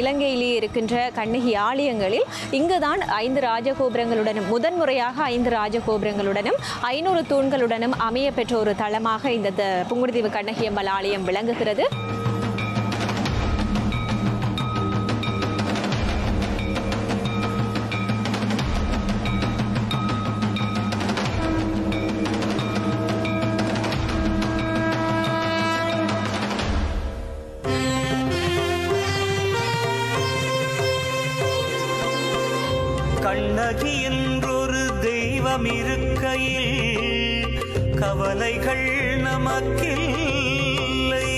இலங்கையிலே இருக்கின்ற கண்ணகி ஆலயங்களில் இங்குதான் ஐந்து ராஜகோபுரங்களுடனும் முதன்முறையாக ஐந்து ராஜகோபுரங்களுடனும் ஐநூறு தூண்களுடனும் அமைய பெற்ற ஒரு தளமாக இந்த த- புங்குடுதீவு கண்ணகியம்மல் ஆலயம் விளங்குகிறது கண்ணகி என்றொரு தெய்வம் இருக்கையில் கவலைகள் நமக்கில்லை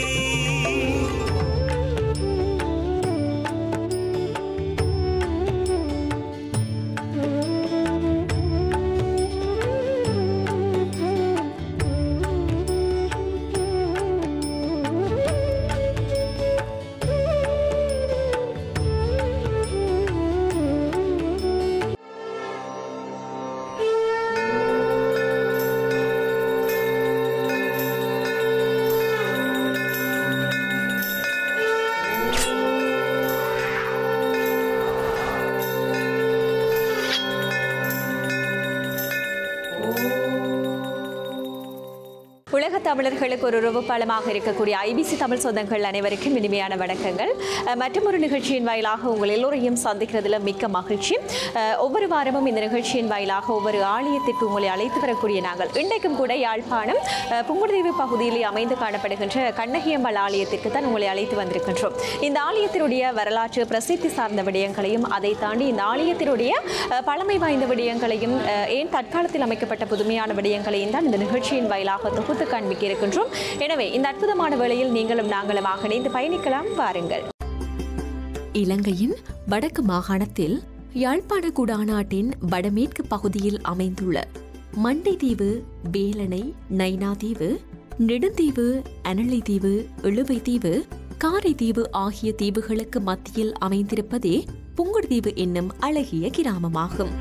உலக தமிழர்களுக்கு ஒரு உறவு பாலமாக இருக்கக்கூடிய ஐபிசி தமிழ் சொந்தங்கள் அனைவருக்கும் இனிமையான வணக்கங்கள் அஹ், மற்றும் ஒரு நிகழ்ச்சியின் வாயிலாக உங்கள் எல்லோரையும் சந்திக்கிறதுல மிக்க மகிழ்ச்சி அஹ், ஒவ்வொரு வாரமும் இந்த நிகழ்ச்சியின் வாயிலாக ஒவ்வொரு ஆலயத்திற்கு உங்களை அழைத்து வரக்கூடிய நாங்கள் இன்றைக்கும் கூட யாழ்ப்பாணம் அஹ், புங்குடுதீவு பகுதியிலே அமைந்து காணப்படுகின்ற கண்ணகியம்பாள் ஆலயத்திற்கு தான் உங்களை அழைத்து வந்திருக்கின்றோம் இந்த ஆலயத்தினுடைய வரலாற்று பிரசித்தி சார்ந்த விடயங்களையும் அதை தாண்டி இந்த ஆலயத்தினுடைய அஹ், பழமை வாய்ந்த விடயங்களையும் அஹ், ஏன் தற்காலத்தில் அமைக்கப்பட்ட புதுமையான விடயங்களையும் தான் இந்த நிகழ்ச்சியின் வாயிலாக தொகுத்து காண்பிக்க இருக்கின்றோம் எனவே இந்த அற்புதமான வேளையில் நீங்களும் நாங்களுமாக இணைந்து பயணிக்கலாம் பாருங்கள் இலங்கையின் வடக்கு மாகாணத்தில் யாழ்ப்பாண குடாநாட்டின் வடமேற்கு பகுதியில் அமைந்துள்ள மண்டைதீவு வேலணை நைனாதீவு நெடுந்தீவு அனலைதீவு இழுவைதீவு காரைதீவு ஆகிய தீவுகளுக்கு மத்தியில் அமைந்திருப்பதே புங்குடுதீவு என்னும் அழகிய கிராமமாகும்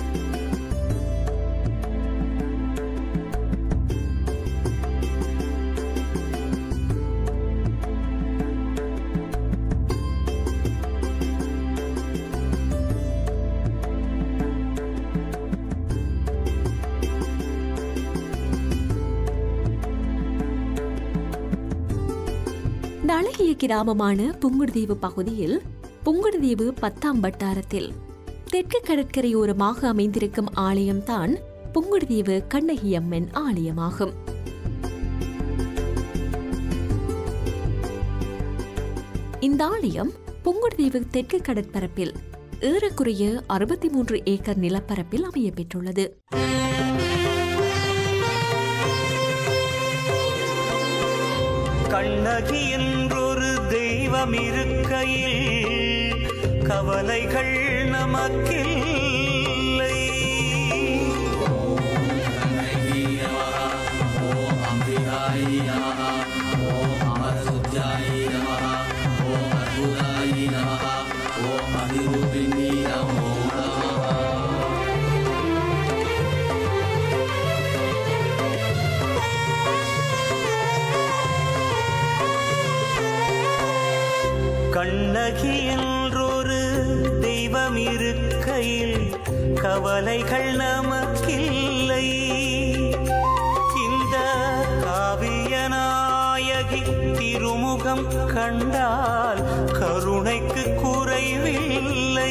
இந்த அழகிய கிராமமான புங்குடுதீவு பகுதியில் புங்குடுதீவு பத்தாம் வட்டாரத்தில் தெற்கு கடற்கரையோரமாக அமைந்திருக்கும் ஆலயம்தான் புங்குடுதீவு கண்ணகியம்மன் ஆலயமாகும் இந்த ஆலயம் புங்குடுதீவு தெற்கு கடற்பரப்பில் ஏறக்குறைய அறுபத்தி மூன்று ஏக்கர் நிலப்பரப்பில் அமைய பெற்றுள்ளது கண்ணகி என்றொரு தெய்வம் இருக்கையில் கவலைகள் நமக்கில்லை கண்ணகி என்றொரு தெய்வம் இருக்கையில் கவலைகள் நமக்கில்லை இந்த காவிய நாயகி திருமுகம் கண்டால் கருணைக்கு குறைவில்லை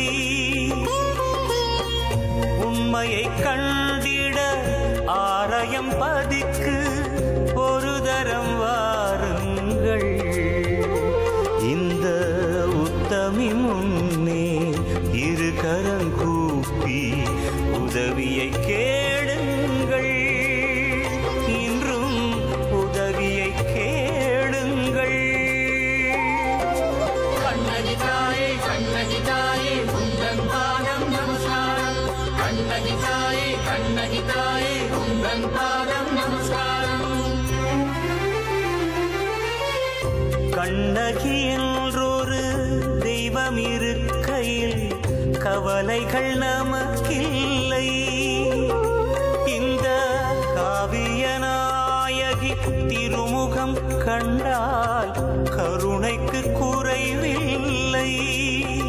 உண்மையை கண்டிட ஆலயம் பதிக்கு ஒரு தரம் வாருங்கள் இந்த உத்தமி முன்னே இரு கரங்கூப்பி உதவியை கேளுங்கள் இன்றும் உதவியை கேளுங்கள் கண்ணகி தாயே கண்ணகி தாயே உந்தன் பாதம் நமஸ்காரம் கண்ணகி தாயே கண்ணகி தாயே உந்தன் பாதம் நமஸ்காரம் கண்ணகி என்றொரு தெய்வம் இருக்கையில் கவலைகள் நமக்கில்லை இந்த காவிய நாயகி திருமுகம் கண்டால் கருணைக்கு குறைவில்லை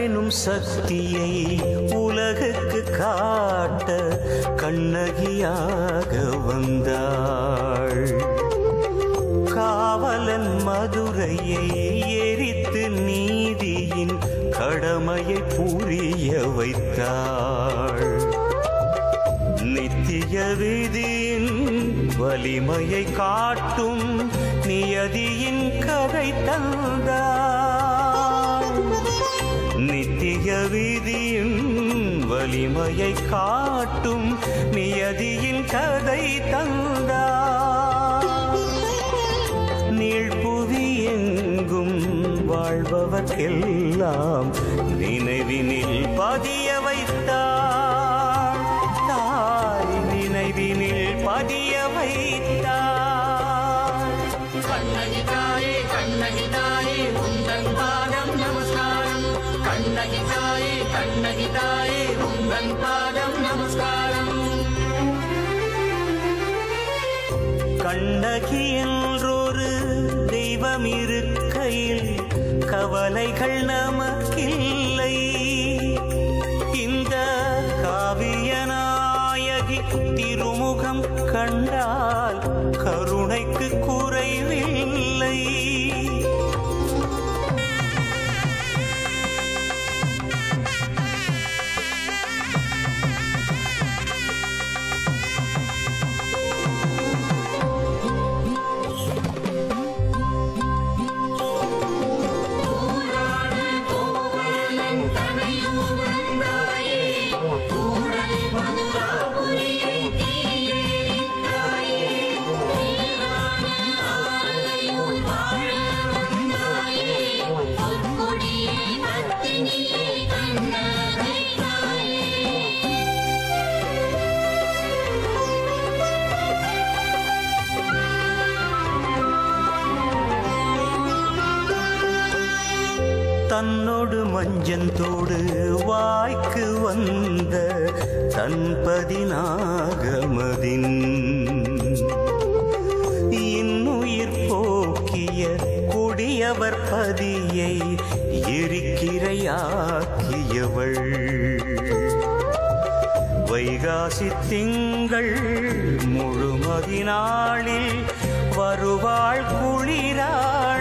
கண்ணெனும் சக்தியை உலகுக்கு காட்ட கண்ணகியாக வந்தாள் காவலன் மதுரையை எரித்து நீதியின் கடமையை புரிய வைத்தாள் நித்திய விதியின் வலிமையை காட்டும் நியதியின் கதை தந்தாள் நித்திய விதியின் வலிமையை காட்டும் நியதியின் கதை தந்தாள் நீழ்புவி எங்கும் வாழ்பவர்க்கெல்லாம் நினைவினில் பதிய வைத்தாள் தாய் நினைவினில் பதிய வைத்தாள் கண்ணகி தாயே கண்ணகி தாயே உந்தன் பாதம் நமஸ்காரம் கண்ணகி தாயே கண்ணகி தாயே உந்தன் பாதம் நமஸ்காரம் கண்ணகி என்றொரு தெய்வம் இருக்கையில் கவலைகள் நமக்கில்லை இந்த காவிய நாயகி திருமுகம் கண்டால் கருணைக்கு குறைவில்லை தன்னோடு மஞ்சந்தோடு வாய்க்கு வந்த தன்பதி நாகமதின் இன்னுயிர் போக்கிய கொடியவர் பதியை எரிக்கிரையாக்கியவள் வைகாசி திங்கள் முழுமதி நாளில் வருவாள் குளிராட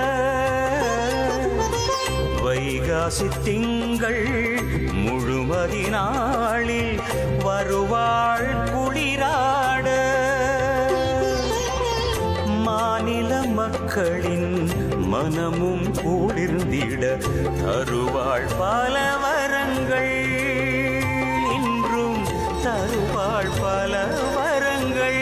வைகாசி திங்கள் முழுமதி நாளில் வருவாள் குளிராட மாநில மக்களின் மனமும் குளிர்ந்திட தருவாள் பல வரங்கள் இன்றும் தருவாள் பல வரங்கள்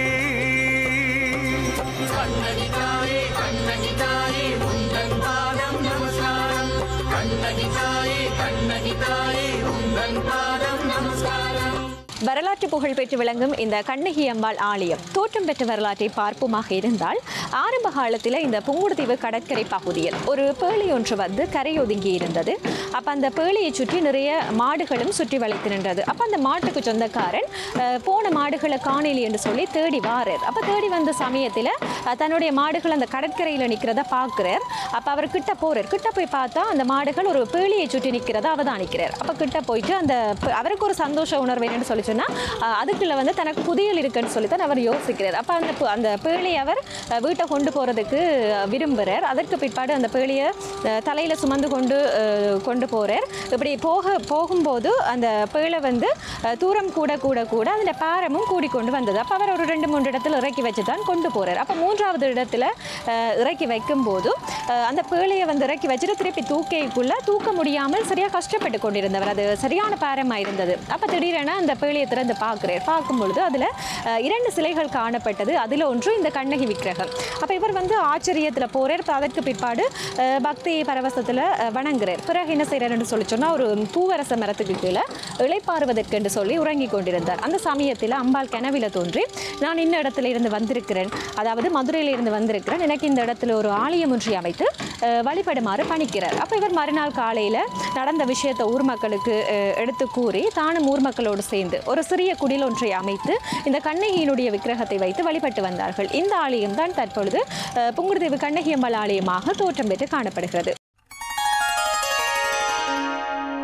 கண்ணகி தாயே கண்ணகி தாயே உந்தன் பாதம் நமஸ்காரம் கண்ணகி தாயே கண்ணகி தாயே உந்தன் பாதம் நமஸ்காரம் வரலாற்று புகழ் பெற்று விளங்கும் இந்த கண்ணகி அம்பாள் ஆலயம் தோற்றம் பெற்ற வரலாற்றை பார்ப்போமாக இருந்தால் ஆரம்ப காலத்தில் இந்த புங்குடுதீவு கடற்கரை பகுதியில் ஒரு பேழி ஒன்று வந்து கரையொதுங்கி இருந்தது அப்போ அந்த பேழியை சுற்றி நிறைய மாடுகளும் சுற்றி வளைத்து நின்றது அப்போ அந்த மாட்டுக்கு சொந்தக்காரன் அஹ், போன மாடுகளை காணலி என்று சொல்லி தேடி வாரார் அப்போ தேடி வந்த சமயத்தில் தன்னுடைய மாடுகள் அந்த கடற்கரையில் நிற்கிறத பார்க்குறார் அப்போ அவர் கிட்ட போறார் கிட்ட போய் பார்த்தா அந்த மாடுகள் ஒரு பேழியை சுற்றி நிற்கிறத அவதானிக்கிறார் அப்போ கிட்ட போயிட்டு அந்த ப- அவருக்கு ஒரு சந்தோஷ உணர்வு என்னன்னு சொல்லி சொன்னா அஹ், அதுக்குள்ள வந்து தனக்கு புதியல் இருக்குன்னு சொல்லி தான் அவர் யோசிக்கிறார் அப்போ அந்த பு- அந்த பேழியை அவர் அஹ், வீட்டை கொண்டு போகிறதுக்கு விரும்புகிறார் அதற்கு பிற்பாடு அந்த பேழியை தலையில் சுமந்து கொண்டு அஹ், கொண்டு போகிறார் இப்படி போக போகும்போது அந்த பேழை வந்து அஹ், தூரம் கூட கூட கூட அந்த பாரமும் கூடிக்கொண்டு வந்தது அப்போ அவர் ஒரு ரெண்டு மூன்று இடத்துல இறக்கி வச்சு தான் கொண்டு போகிறார் அப்போ மூன்றாவது இடத்துல அஹ், இறக்கி வைக்கும்போது அஹ், அந்த பேழையை வந்து இறக்கி வச்சுட்டு திருப்பி தூக்கைக்குள்ள தூக்க முடியாமல் சரியாக கஷ்டப்பட்டு கொண்டிருந்தவர் அது சரியான பாரமாக இருந்தது அப்போ திடீரென அந்த பேழையை திறந்து பார்க்குறார் பார்க்கும் பொழுது அதில் இரண்டு சிலைகள் காணப்பட்டது அதில் ஒன்று இந்த கண்ணகி விக்கிரகம் அப்போ இவர் வந்து ஆச்சரியத்தில் போறார் இப்ப அதற்கு பிற்பாடு அஹ், பக்தி பரவசத்தில் வணங்குறார் பிறகு என்ன செய்கிறார்னு சொல்லி சொன்னால் ஒரு பூவரச மரத்துக்கு கீழே இளைப்பாறுவதற்கு என்று சொல்லி உறங்கி கொண்டிருந்தார் அந்த சமயத்தில் அம்பாள் கனவில தோன்றி நான் இந்த இடத்துல இருந்து வந்திருக்கிறேன் அதாவது மதுரையில இருந்து வந்திருக்கிறேன் எனக்கு இந்த இடத்துல ஒரு ஆலயம் ஒன்றை அமைத்து அஹ், வழிபடுமாறு பணிக்கிறார் அப்போ இவர் மறுநாள் காலையில் நடந்த விஷயத்தை ஊர் மக்களுக்கு அஹ், எடுத்து கூறி தானும் ஊர் மக்களோடு சேர்ந்து ஒரு சிறிய குடில் ஒன்றை அமைத்து இந்த கண்ணகியினுடைய விக்கிரகத்தை வைத்து வழிபட்டு வந்தார்கள் இந்த ஆலயம் தான் தற்பொழுது அஹ், புங்குடுதீவு கண்ணகி அம்பாள் ஆலயமாக தோற்றம் பெற்று காணப்படுகிறது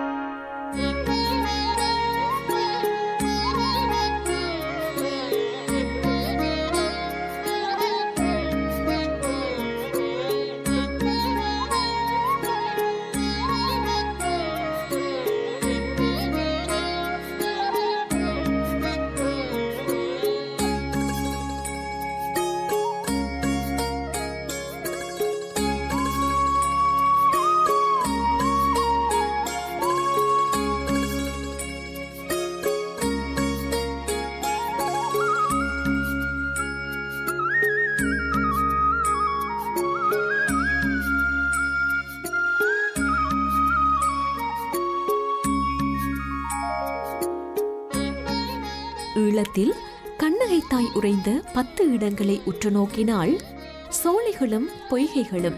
உள்ளத்தில் கண்ணகை தாய் உறைந்த பத்து இடங்களை உற்று நோக்கினால் சோலைகளும் பொய்கைகளும்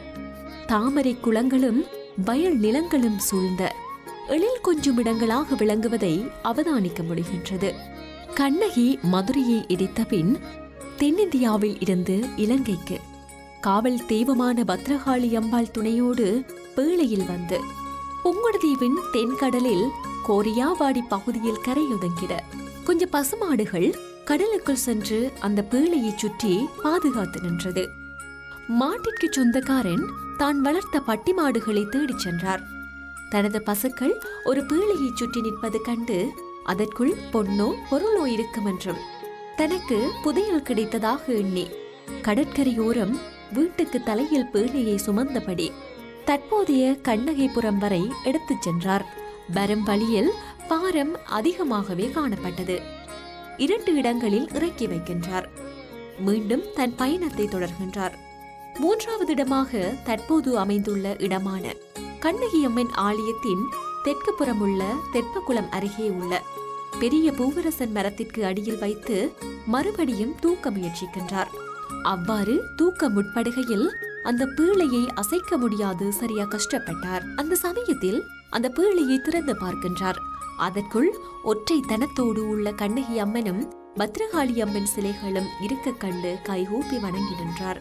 தாமரை குளங்களும் வயல் நிலங்களும் சூழ்ந்த எழில் கொஞ்சும் இடங்களாக விளங்குவதை அவதானிக்க முடிகின்றது கண்ணகி மதுரையை இடித்த பின் தென்னிந்தியாவில் இருந்து இலங்கைக்கு காவல் தெய்வமான பத்ரகாளி அம்பாள் துணையோடு பேழையில் வந்து புங்குடுதீவின் தென்கடலில் கோரியாவாடி பகுதியில் கரையொதுங்கிட கொஞ்ச பசுமாடுகள் கடலுக்குள் சென்று அந்த பேழையை சுற்றி பாதுகாத்து நின்றது மாட்டிற்கு சொந்தக்காரன் தான் வளர்த்த பட்டி மாடுகளை தேடிச் சென்றார் தனது பசுக்கள் ஒரு பேழையை சுற்றி நிற்பது கண்டு அதற்குள் பொன்னோ பொருளோ இருக்கும் என்றும் தனக்கு புதையல் கிடைத்ததாக எண்ணி கடற்கரையோரம் வீட்டுக்கு தலையில் பேழையை சுமந்தபடி தற்போதைய கண்ணகைபுரம் வரை எடுத்துச் சென்றார் வரும் வழியில் பாரம் அதிகமாகவே காணப்பட்டது இரண்டு இடங்களில் இறக்கி வைக்கின்றார் மீண்டும் தன் பயணத்தை தொடர்கின்றார் மூன்றாவது இடமாக தற்போது அமைந்துள்ள இடமான கண்ணகியம்மன் ஆலயத்தின் தெற்கு புறமுள்ள தெப்பக்குளம் அருகே உள்ள பெரிய பூவரசன் மரத்திற்கு அடியில் வைத்து மறுபடியும் தூக்க முயற்சிக்கின்றார் அவ்வாறு தூக்க முற்படுகையில் அந்த பீழையை அசைக்க முடியாது சரியா கஷ்டப்பட்டார் அந்த சமயத்தில் அந்த பீழையை திறந்து பார்க்கின்றார் அதற்குள் ஒற்றை தனத்தோடு உள்ள கண்ணகி அம்மனும் பத்ரகாளி அம்மன் சிலைகளும் இருக்க கண்டு கைகூப்பி வணங்கி நின்றார்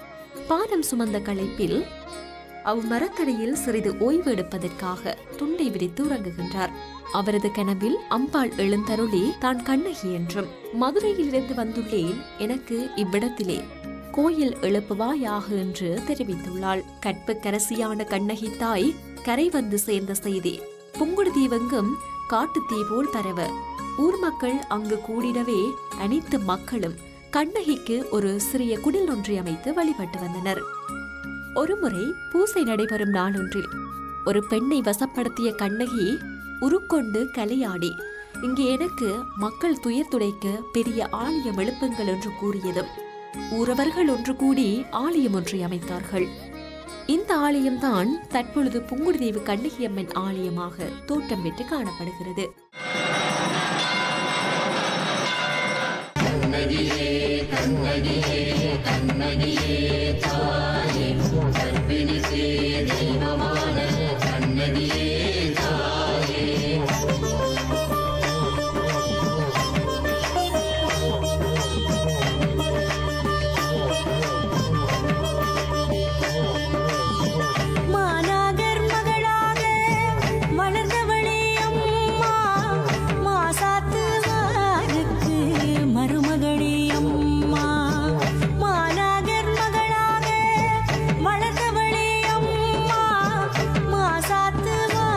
பானம் சுமந்த களைப்பில் அவ் மரத்தடியில் சிறிது ஓய்வு எடுப்பதற்காக துண்டை விரித்து உறங்குகின்றார் அவரது கனவில் அம்பாள் எழுந்தருளி தான் கண்ணகி என்றும் மதுரையிலிருந்து வந்துள்ளேன் எனக்கு இவ்விடத்திலே கோயில் எழுப்புவாயாக என்று தெரிவித்துள்ளாள் கற்புக்கரசியான கண்ணகி தாய் கரை வந்து சேர்ந்த செய்தி புங்குடுதீவெங்கும் காட்டுத்தீ போல் பரவ ஊர் மக்கள் அங்கு கூடிடவே அனைத்து மக்களும் கண்ணகிக்கு ஒரு சிறிய குடில் ஒன்றை அமைத்து வழிபட்டு வந்தனர் ஒருமுறை பூசை நடைபெறும் நாளொன்றில் ஒரு பெண்ணை வசப்படுத்திய கண்ணகி உருக்கொண்டு கலையாடி இங்கே எனக்கு மக்கள் துயர் துடைக்க பெரிய ஆலயம் எழுப்புங்கள் என்று கூறியதும் ஊரவர்கள் ஒன்று கூடி ஆலயம் ஒன்றை அமைத்தார்கள் இந்த ஆலயம்தான் தற்பொழுது புங்குடுதீவு கண்ணகியம்மன் ஆலயமாக தோட்டம் பெற்று காணப்படுகிறது மாநாகர் மகளாக வளர்ந்தவளே அம்மா மாசாத்து வாருக்கு மருமகளே அம்மா மாநாகர் மகளாக வளர்ந்தவளே அம்மா மாசாத்து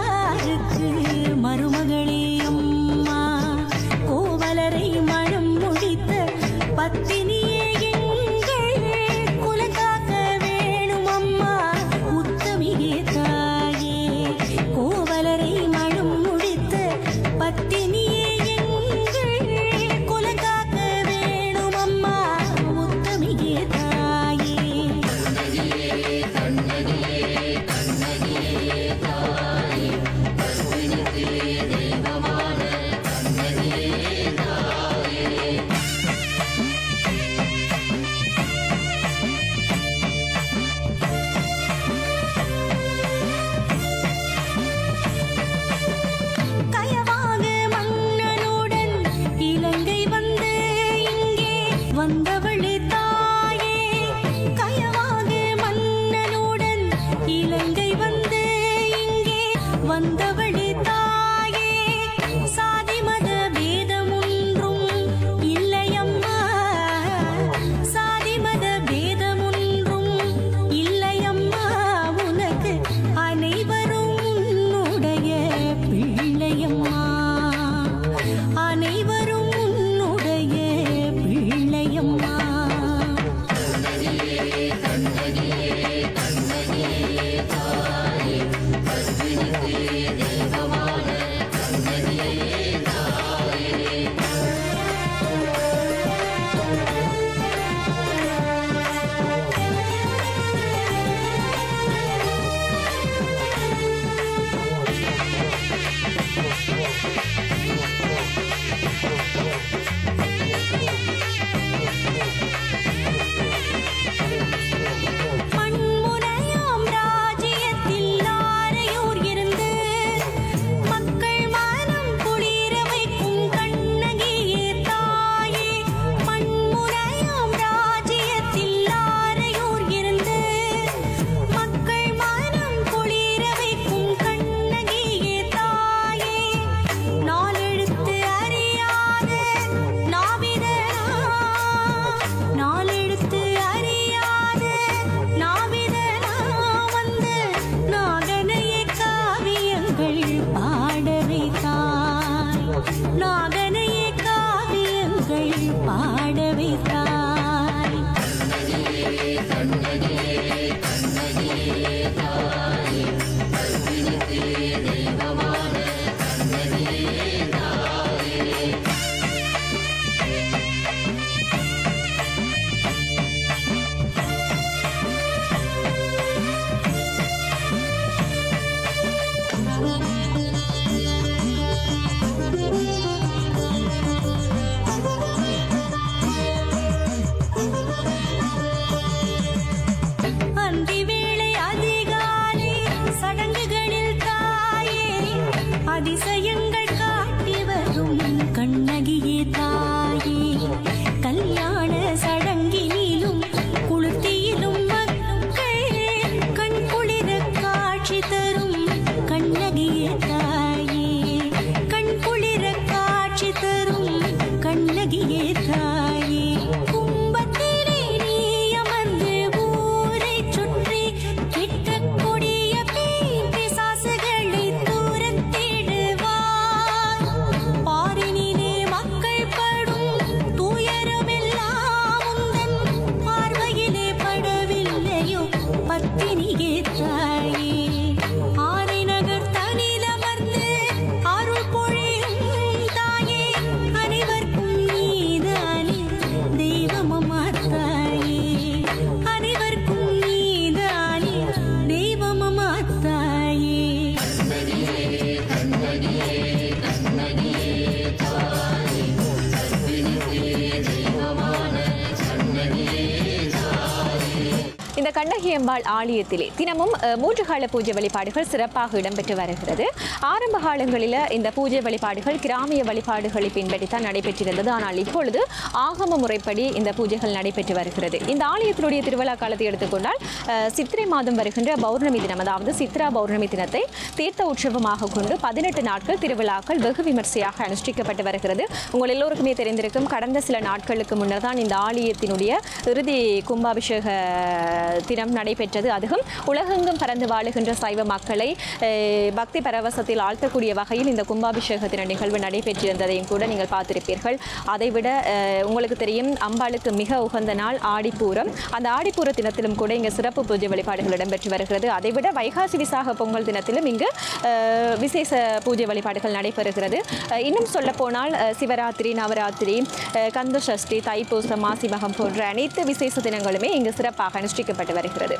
கண்ணகி அம்பாள் ஆலயத்திலே தினமும் அஹ், மூன்று கால பூஜை வழிபாடுகள் சிறப்பாக இடம்பெற்று வருகிறது ஆரம்ப காலங்களில் இந்த பூஜை வழிபாடுகள் கிராமிய வழிபாடுகளை பின்பற்றித்தான் நடைபெற்றிருந்தது ஆனால் இப்பொழுது ஆகம முறைப்படி இந்த பூஜைகள் நடைபெற்று வருகிறது இந்த ஆலயத்தினுடைய திருவிழா காலத்தை எடுத்துக்கொண்டால் அஹ், சித்திரை மாதம் வருகின்ற பௌர்ணமி தினம் அதாவது சித்ரா பௌர்ணமி தினத்தை தீர்த்த உற்சவமாக கொண்டு பதினெட்டு நாட்கள் திருவிழாக்கள் வெகு விமர்சையாக அனுஷ்டிக்கப்பட்டு வருகிறது உங்கள் எல்லோருக்குமே தெரிந்திருக்கும் கடந்த சில நாட்களுக்கு முன்னர் தான் இந்த ஆலயத்தினுடைய இறுதி கும்பாபிஷேக தினம் நடைபெற்றது அதுவும் உலகெங்கும் பறந்து வாழுகின்ற சைவ மக்களை அஹ், பக்தி பரவசத்தில் ஆழ்த்தக்கூடிய வகையில் இந்த கும்பாபிஷேக தின நிகழ்வு நடைபெற்றிருந்ததையும் கூட நீங்கள் பார்த்திருப்பீர்கள் அதைவிட அஹ், உங்களுக்கு தெரியும் அம்பாளுக்கு மிக உகந்த நாள் ஆடிப்பூரம் அந்த ஆடிப்பூர தினத்திலும் கூட இங்கு சிறப்பு பூஜை வழிபாடுகள் இடம்பெற்று வருகிறது அதைவிட வைகாசி விசாக பொங்கல் தினத்திலும் இங்கு அஹ், விசேஷ பூஜை வழிபாடுகள் நடைபெறுகிறது அஹ், இன்னும் சொல்ல போனால் சிவராத்திரி நவராத்திரி அஹ், கந்த சஷ்டி தைப்பூசம் மாசிமகம் போன்ற அனைத்து விசேஷ தினங்களுமே இங்கு சிறப்பாக அனுஷ்டிக்கப்பட்டு வருகிறது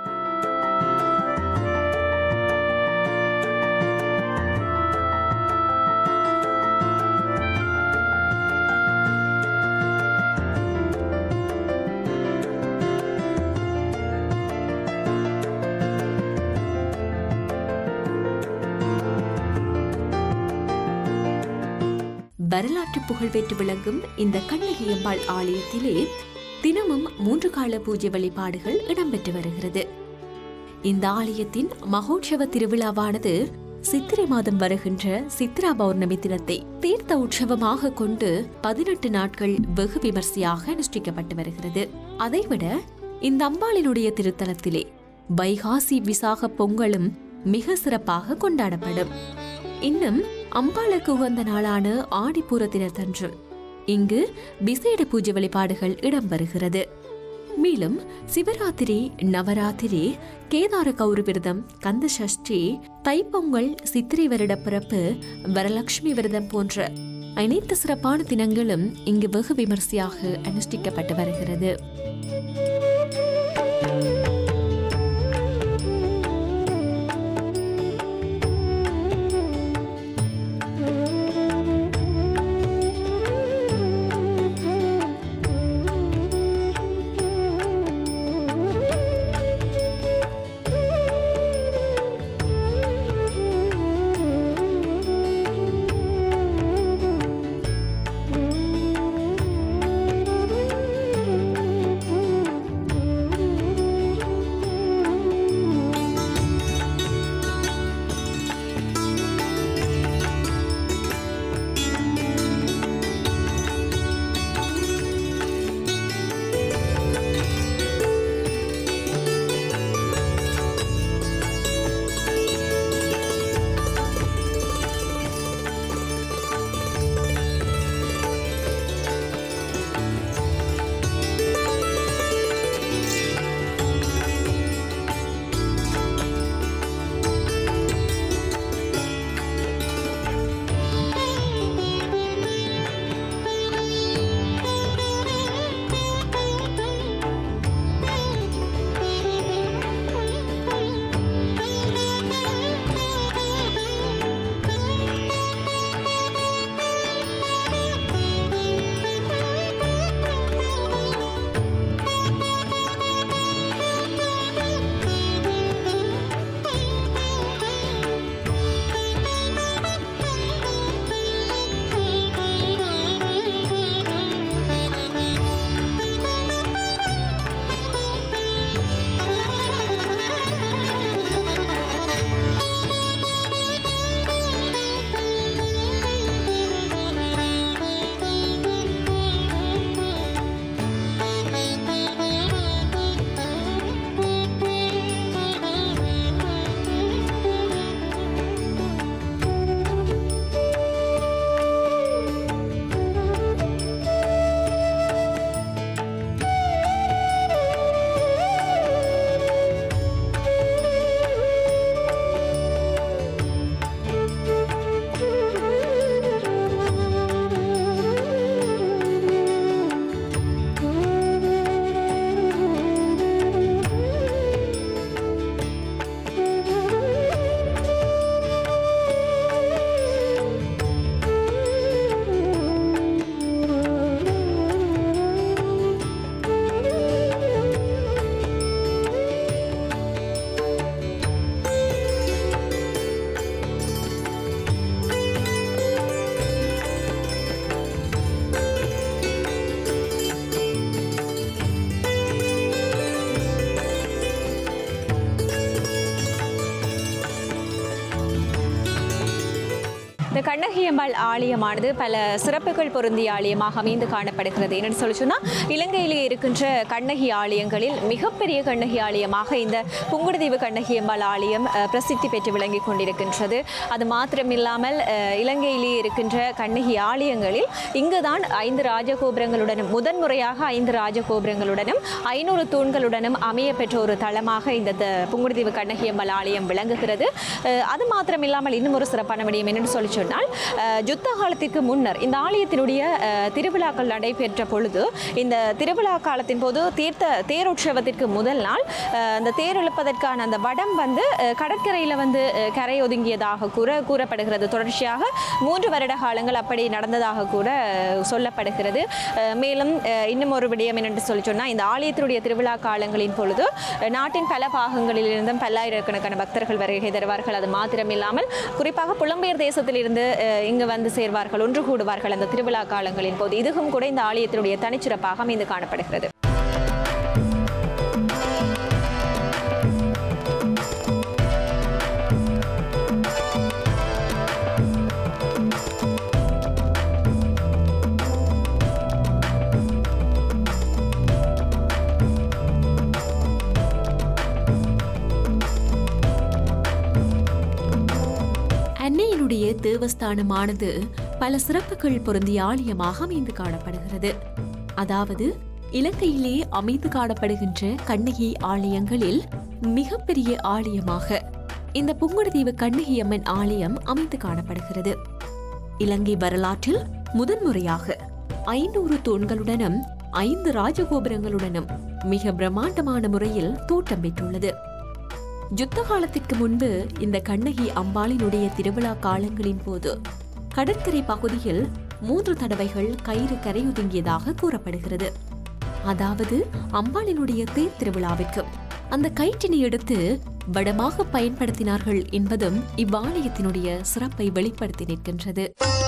வரலாற்று புகழ் பெற்று விளங்கும் இந்த கண்ணகியம்பாள் ஆலயத்திலே தினமும் மூன்று கால பூஜை வழிபாடுகள் இடம்பெற்று வருகிறது இந்த ஆலயத்தின் மகோற்சவ திருவிழாவானது சித்திரை மாதம் வருகின்ற சித்ரா பௌர்ணமி தினத்தை தீர்த்த உற்சவமாக கொண்டு பதினெட்டு நாட்கள் வெகு விமர்சையாக அனுஷ்டிக்கப்பட்டு வருகிறது அதைவிட இந்த அம்பாளினுடைய திருத்தலத்திலே வைகாசி விசாக பொங்கலும் மிக சிறப்பாக கொண்டாடப்படும் இன்னும் அம்பாளுக்கு உகந்த நாளான ஆடிப்பூர தினத்தன்று இங்கு விசேட பூஜை வழிபாடுகள் இடம்பெறுகிறது மேலும் சிவராத்திரி நவராத்திரி கேதார கௌரி விரதம் கந்த சஷ்டி தைப்பொங்கல் சித்திரை வருட பிறப்பு வரலட்சுமி விரதம் போன்ற அனைத்து சிறப்பான தினங்களும் இங்கு வெகு விமர்சையாக அனுஷ்டிக்கப்பட்டு வருகிறது இந்த கண்ணகி அம்பாள் ஆலயமானது பல சிறப்புகள் பொருந்திய ஆலயமாக அமைந்து காணப்படுகிறது என்னென்னு சொல்லி சொன்னால் இலங்கையிலே இருக்கின்ற கண்ணகி ஆலயங்களில் மிகப்பெரிய கண்ணகி ஆலயமாக இந்த புங்குடுதீவு கண்ணகி அம்பாள் ஆலயம் அஹ், பிரசித்தி பெற்று விளங்கி கொண்டிருக்கின்றது அது மாத்திரமில்லாமல் அஹ், இலங்கையிலே இருக்கின்ற கண்ணகி ஆலயங்களில் இங்குதான் ஐந்து ராஜகோபுரங்களுடனும் முதன்முறையாக ஐந்து ராஜகோபுரங்களுடனும் ஐநூறு தூண்களுடனும் அமைய பெற்ற ஒரு தளமாக இந்த த- புங்குடுதீவு கண்ணகி அம்பாள் ஆலயம் விளங்குகிறது அஹ், அது மாத்திரமில்லாமல் இன்னும் ஒரு சிறப்பான விடயம் என்னென்னு சொல்லி சொன்னால் அஹ், யுத்த காலத்திற்கு முன்னர் இந்த ஆலயத்தினுடைய அஹ், திருவிழாக்கள் நடைபெற்ற பொழுது இந்த திருவிழா காலத்தின் போது தீர்த்த தேரோற்சவத்திற்கு முதல் நாள் அஹ், அந்த தேர் இழுப்பதற்கான அந்த வடம் வந்து அஹ், கடற்கரையில் வந்து அஹ், கரை ஒதுங்கியதாக கூற கூறப்படுகிறது தொடர்ச்சியாக மூன்று வருட காலங்கள் அப்படி நடந்ததாக கூட அஹ், சொல்லப்படுகிறது அஹ், மேலும் அஹ், இன்னும் ஒரு விடயம் என்னென்று சொல்லி சொன்னால் இந்த ஆலயத்தினுடைய திருவிழா காலங்களின் பொழுது அஹ், நாட்டின் பல பாகங்களிலிருந்தும் பல்லாயிரக்கணக்கான பக்தர்கள் வருகை தருவார்கள் அது மாத்திரமில்லாமல் குறிப்பாக புலம்பெயர் தேசத்திலிருந்து அஹ், இங்கு வந்து சேர்வார்கள் ஒன்று கூடுவார்கள் அந்த திருவிழா காலங்களின் போது இதுவும் கூட இந்த ஆலயத்தினுடைய தனிச்சிறப்பாக அமைந்து காணப்படுகிறது அன்னையினுடைய தேவஸ்தானமானது பல சிறப்புகள் பொருந்திய ஆலயமாக அமைந்து காணப்படுகிறது அதாவது இலங்கையிலே அமைந்து காணப்படுகின்ற கண்ணகி ஆலயங்களில் மிகப்பெரிய ஆலயமாக இந்த புங்குடுதீவு கண்ணகி அம்மன் ஆலயம் அமைந்து காணப்படுகிறது இலங்கை வரலாற்றில் முதன்முறையாக ஐநூறு தூண்களுடனும் ஐந்து ராஜகோபுரங்களுடனும் மிக பிரம்மாண்டமான முறையில் தோட்டம் பெற்றுள்ளது யுத்த காலத்திற்கு முன்பு இந்த கண்ணகி அம்பாளினுடைய திருவிழா காலங்களின் போது கடற்கரை பகுதியில் மூன்று தடவைகள் கயிறு கரையொதுங்கியதாக கூறப்படுகிறது அதாவது அம்பாளினுடைய தேர் திருவிழாவிற்கும் அந்த கயிற்றினை எடுத்து வடமாக பயன்படுத்தினார்கள் என்பதும் இவ்வாலயத்தினுடைய சிறப்பை வெளிப்படுத்தி நிற்கின்றது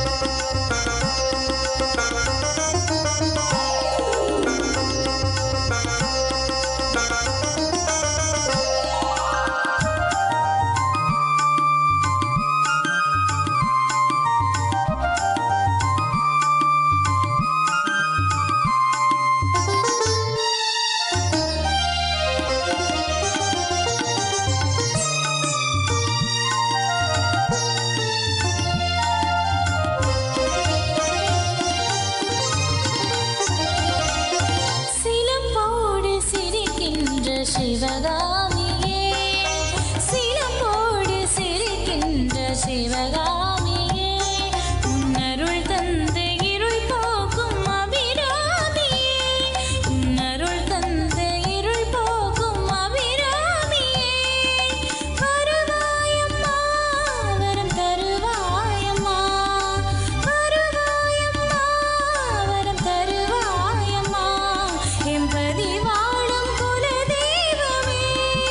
சிலம்போடு சிரிக்கின்ற சிவகாமியே சிலம்போடு சிரிக்கின்ற சிவகாமியே உன்னருள் தந்த இருள் போக்கும் அபிராமியே உன்னருள் தந்த இருள் போக்கும் அபிராமியே வருவாயம்மா வரம் தருவாயம்மா வருவாயம்மா வரம் தருவாயம்மா எம்பதி வாழும் குலதெய்வமே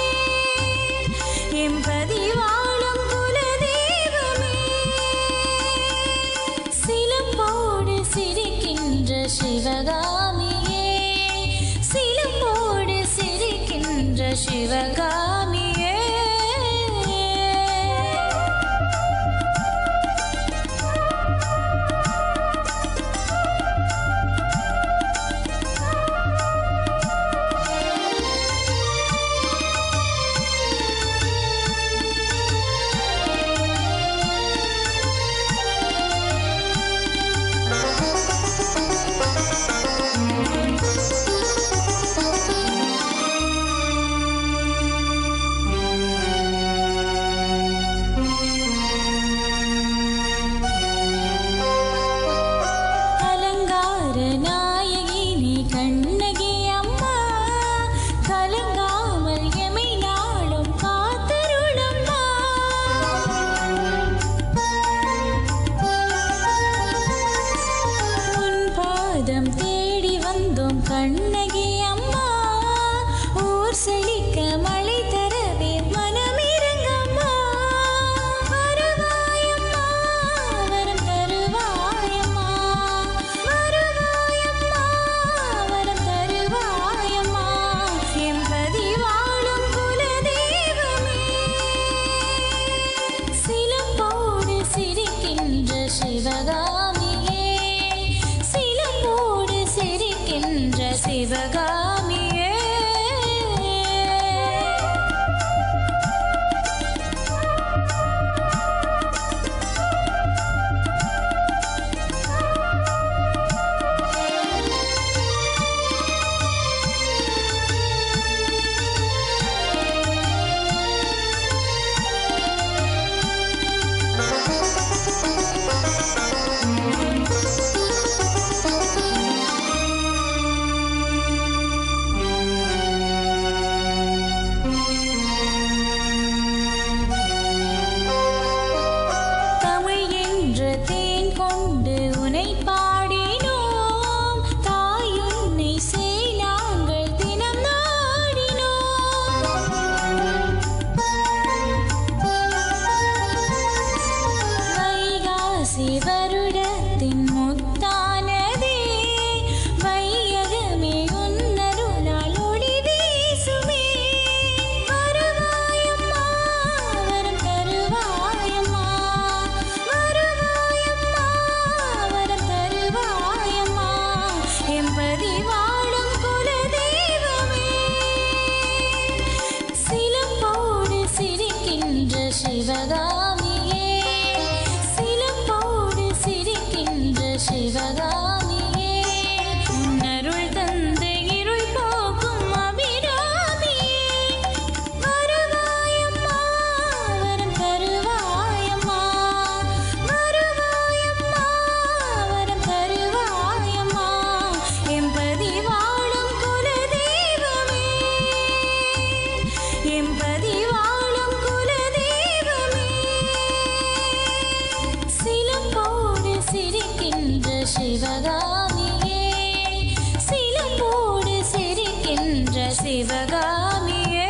எம்பதி வாழும் குலதெய்வமே சிலம்போடு சிரிக்கின்ற சிவகாமியே சிலம்போடு சிரிக்கின்ற சிவகாமியே சிவகாமியே தமிழ் என்ற தேன் கொண்டு உனை பாடினோம் தாய் உன்னை செய் நாங்கள் தினம் நாடினோம் வைகாசி வருடத்தின் முத்தானதே வையகமே உன்னருளால் ஒளி வீசுமே வருவாயம்மா வரம் தருவாயம்மா வருவாயம்மா வரம் தருவாயம்மா எம்பதி வாழும் குலதெய்வமே சிலம்போடு சிரிக்கின்ற சிவகாமியே சிலம்போடு சிரிக்கின்ற சிவகாமியே உன்னருள் தந்த இருள் போக்கும் அபிராமியே வருவாயம்மா வரம் தருவாயம்மா வருவாயம்மா வரம் தருவாயம்மா எம்பதி வாழும் குலதெய்வமே எம்பதி வாழும் குலதெய்வமே சிலம்போடு சிரிக்கின்ற சிவகாமியே சிலம்போடு சிரிக்கின்ற சிவகாமியே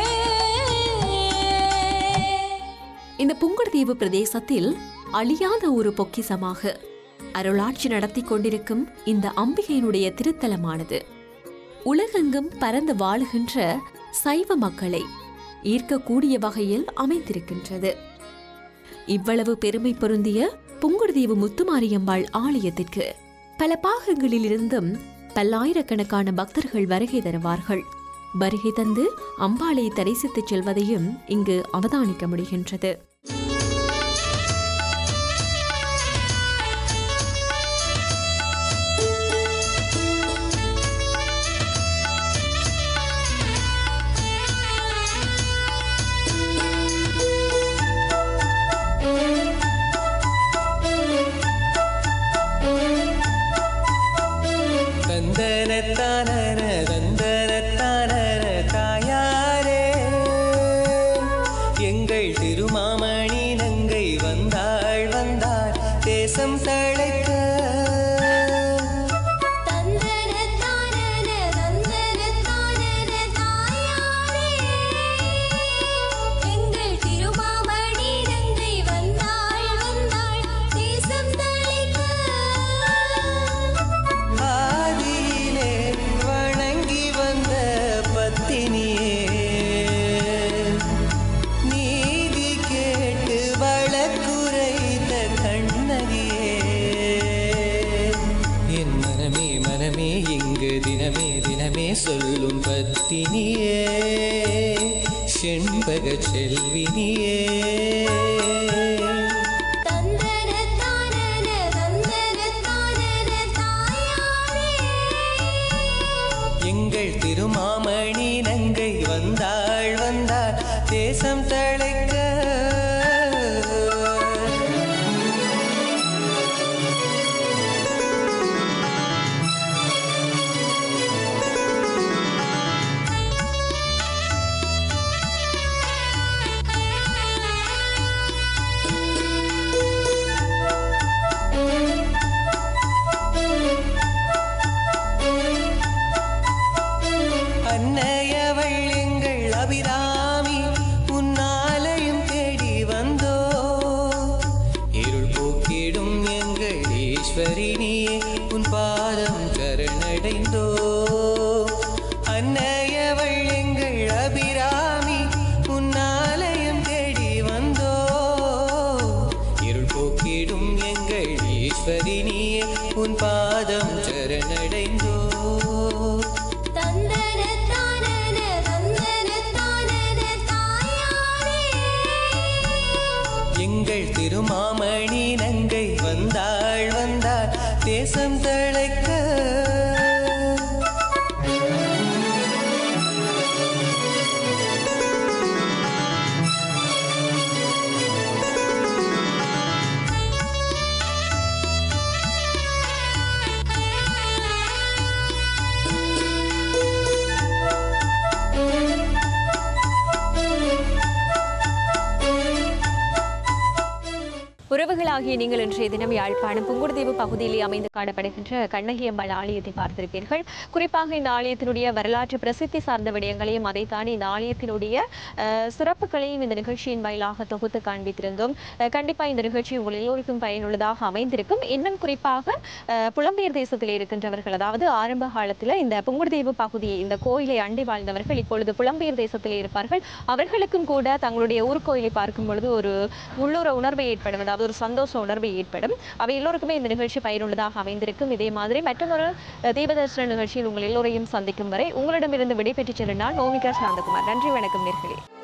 இந்த புங்குடுதீவு பிரதேசத்தில் அழியாத ஒரு பொக்கிசமாக அருளாட்சி நடத்தி கொண்டிருக்கும் இந்த அம்பிகையினுடைய திருத்தலமானது உலகெங்கும் பறந்து வாழுகின்ற சைவ மக்களை ஈர்க்கக்கூடிய வகையில் அமைந்திருக்கின்றது இவ்வளவு பெருமை பொருந்திய புங்குடுதீவு முத்துமாரியம்பாள் ஆலயத்திற்கு பல பாகங்களிலிருந்தும் பல்லாயிரக்கணக்கான பக்தர்கள் வருகை தருவார்கள் வருகை தந்து அம்பாளை தரிசித்துச் செல்வதையும் இங்கு அவதானிக்க முடிகின்றது தந்தனத்தானன தந்தனத்தானன தாயாரே எங்கள் திருமாமணி நங்கை வந்தாள் வந்தாள் தேசம் தழைக்க தந்தன தானன தந்தன தானன தாயாரே எங்கள் திருமாமணி நங்கை வந்தாள் வந்தாள் தேசம் தழைக்க ஆதியிலே வணங்கி வந்த பத்தினியே நீதி கேட்டு வழக்குரைத்த கண்ணகியே என் மனமே மனமே இங்கு தினமே தினமே சொல்லும் பத்தினியே செண்பக செல்வினியே தந்தன தானன தந்தன தானன தாயாரே எங்கள் திருமாமணி நங்கை வந்தாள் வந்தாள் தேசம் தழைக்க அன்னையவள் எங்கள் அபிராமி உன்னார் உறவுகளாகிய நீங்கள் இன்றைய தினம் யாழ்ப்பாணம் புங்குடுதீவு பகுதியிலே அமைந்து காணப்படுகின்ற கண்ணகி அம்பாள் ஆலயத்தை பார்த்திருப்பீர்கள் குறிப்பாக இந்த ஆலயத்தினுடைய வரலாற்று பிரசித்தி சார்ந்த விடயங்களையும் அதை தாண்டி இந்த ஆலயத்தினுடைய அஹ், சிறப்புகளையும் இந்த நிகழ்ச்சியின் வாயிலாக தொகுத்து காண்பித்திருந்தோம் அஹ், கண்டிப்பா இந்த நிகழ்ச்சி உங்கள் எல்லோருக்கும் பயனுள்ளதாக அமைந்திருக்கும் இன்னும் குறிப்பாக அஹ், புலம்பெயர் தேசத்தில் இருக்கின்றவர்கள் அதாவது ஆரம்ப காலத்தில் இந்த புங்குடுதீவு பகுதியை இந்த கோயிலை அண்டி வாழ்ந்தவர்கள் இப்பொழுது புலம்பெயர் தேசத்தில் இருப்பார்கள் அவர்களுக்கும் கூட தங்களுடைய ஊர்கோயிலை பார்க்கும் பொழுது ஒரு உள்ளூர உணர்வை ஏற்படும் அதாவது ஒரு சந்தோஷ உணர்வை ஏற்படும் அவை எல்லோருக்குமே இந்த நிகழ்ச்சி பயனுள்ளதாக அமைந்திருக்கும் இதே மாதிரி மற்றொரு அஹ், தீபதர்ஷன நிகழ்ச்சியில் உங்கள் எல்லோரையும் சந்திக்கும் வரை உங்களிடமிருந்து விடைபெற்றுச் செல்லும் நான் நோமிகா சாந்தகுமார் நன்றி வணக்கம் நேர்களே